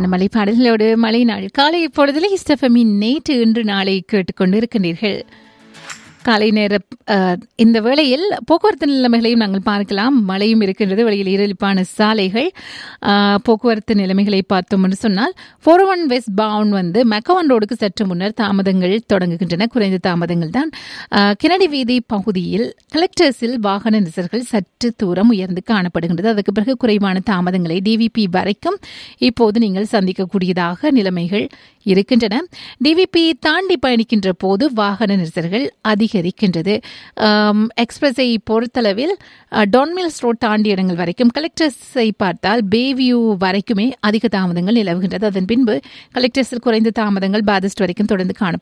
மலை பாடல்களோடு மழை நாள் காலை இப்பொழுதில் இஸ்டஃபமின் நேற்று இன்று நாளை கேட்டுக்கொண்டு இருக்கின்றீர்கள் காலை நேர அஹ், இந்த வேளையில் போக்குவரத்து நிலைமைகளையும் நாங்கள் பார்க்கலாம் மழையும் இருக்கின்றது வெளியில் இரலிப்பான சாலைகள் அஹ், போக்குவரத்து நிலைமைகளை பார்த்தோம் என்று சொன்னால் ஃபோர் ஒன் வெஸ்ட் பவுன் வந்து மெக்கவான் ரோடுக்கு சற்று முன்னர் தாமதங்கள் தொடங்குகின்றன குறைந்த தாமதங்கள் தான் அஹ், கிணடி வீதி பகுதியில் கலெக்டர்ஸில் வாகன நெரிசல்கள் சற்று தூரம் உயர்ந்து காணப்படுகின்றது அதுக்கு பிறகு குறைவான தாமதங்களை டிவிபி வரைக்கும் இப்போது நீங்கள் சந்திக்கக்கூடியதாக நிலைமைகள் இருக்கின்றன டிவிபி தாண்டி பயணிக்கின்ற போது வாகன நெரிசல்கள் அதிகரிக்கின்றது ஆம், எக்ஸ்பிரஸை பொறுத்தளவில் அஹ், டொன்மில்ஸ் ரோட் தாண்டி இடங்கள் வரைக்கும் கலெக்டர்ஸை பார்த்தால் பேவியூ வரைக்குமே அதிக தாமதங்கள் நிலவுகின்றது அதன் பின்பு கலெக்டர்ஸில் குறைந்த தாமதங்கள் பாதிஸ்ட் வரைக்கும் தொடர்ந்து காணப்படும்